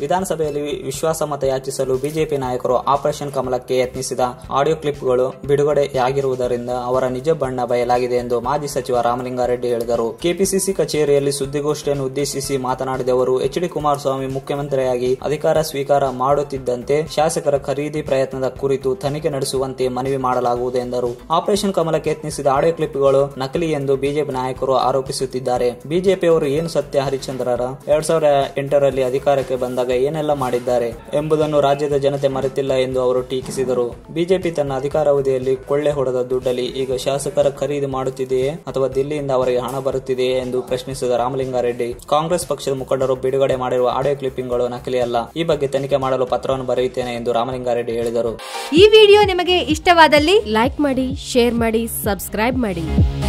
ವಿಧಾನಸಭೆಯಲ್ಲಿ ವಿಶ್ವಾಸಮತ ಯಾಚಿಸಲು ಬಿಜೆಪಿ ನಾಯಕರು ಆಪರೇಷನ್ ಕಮಲಕ್ಕೆ ಯತ್ನಿಸಿದ ಆಡಿಯೋ ಕ್ಲಿಪ್ಗಳು ಬಿಡುಗಡೆಯಾಗಿರುವುದರಿಂದ ಅವರ ನಿಜ ಬಣ್ಣ ಬಯಲಾಗಿದೆ ಎಂದು ಮಾಜಿ ಸಚಿವ ರಾಮಲಿಂಗಾರೆಡ್ಡಿ ಹೇಳಿದರು ಕೆಪಿಸಿಸಿ ಕಚೇರಿಯಲ್ಲಿ ಸುದ್ದಿಗೋಷ್ಠಿಯನ್ನು ಉದ್ದೇಶಿಸಿ ಮಾತನಾಡಿದ ಅವರು ಎಚ್ ಡಿ ಕುಮಾರಸ್ವಾಮಿ ಮುಖ್ಯಮಂತ್ರಿಯಾಗಿ ಅಧಿಕಾರ ಸ್ವೀಕಾರ ಮಾಡುತ್ತಿದ್ದಂತೆ ಶಾಸಕರ ಖರೀದಿ ಪ್ರಯತ್ನದ ಕುರಿತು ತನಿಖೆ ನಡೆಸುವಂತೆ ಮನವಿ ಮಾಡಲಾಗುವುದು ಎಂದರು ಆಪರೇಷನ್ ಕಮಲಕ್ಕೆ ಯತ್ನಿಸಿದ ಆಡಿಯೋ ಕ್ಲಿಪ್ಗಳು ನಕಲಿ ಎಂದು ಬಿಜೆಪಿ ನಾಯಕರು ಆರೋಪಿಸುತ್ತಿದ್ದಾರೆ ಬಿಜೆಪಿಯವರು ಏನು ಸತ್ಯ ಹರಿಶ್ಚಂದ್ರರ ಎರಡ್ ಸಾವಿರದ ಎಂಟರಲ್ಲಿ ಅಧಿಕಾರಕ್ಕೆ ಬಂದಾಗ ಏನೆಲ್ಲ ಮಾಡಿದ್ದಾರೆ ಎಂಬುದನ್ನು ರಾಜ್ಯದ ಜನತೆ ಮರೆತಿಲ್ಲ ಎಂದು ಅವರು ಟೀಕಿಸಿದರು ಬಿಜೆಪಿ ತನ್ನ ಅಧಿಕಾರಾವಧಿಯಲ್ಲಿ ಕೊಳ್ಳೆ ಹೊಡೆದ ದುಡ್ಡಲ್ಲಿ ಈಗ ಶಾಸಕರ ಖರೀದಿ ಮಾಡುತ್ತಿದೆಯೇ ಅಥವಾ ದಿಲ್ಲಿಯಿಂದ ಅವರಿಗೆ ಹಣ ಬರುತ್ತಿದೆಯೇ ಎಂದು ಪ್ರಶ್ನಿಸಿದ ರಾಮಲಿಂಗಾರೆಡ್ಡಿ ಕಾಂಗ್ರೆಸ್ ಪಕ್ಷದ ಮುಖಂಡರು ಬಿಡುಗಡೆ ಮಾಡಿರುವ ಆಡಿಯೋ ಕ್ಲಿಪ್ಪಿಂಗ್ಗಳು ನಕಲಿಯಲ್ಲ ಈ ಬಗ್ಗೆ ತನಿಖೆ ಮಾಡಲು ಪತ್ರವನ್ನು ಬರೆಯುತ್ತೇನೆ ಎಂದು ರಾಮಲಿಂಗಾರೆಡ್ಡಿ ಹೇಳಿದರು ಈ ವಿಡಿಯೋ ನಿಮಗೆ ಇಷ್ಟವಾದಲ್ಲಿ ಲೈಕ್ ಮಾಡಿ ಶೇರ್ ಮಾಡಿ ಸಬ್ಸ್ಕ್ರೈಬ್ ಮಾಡಿ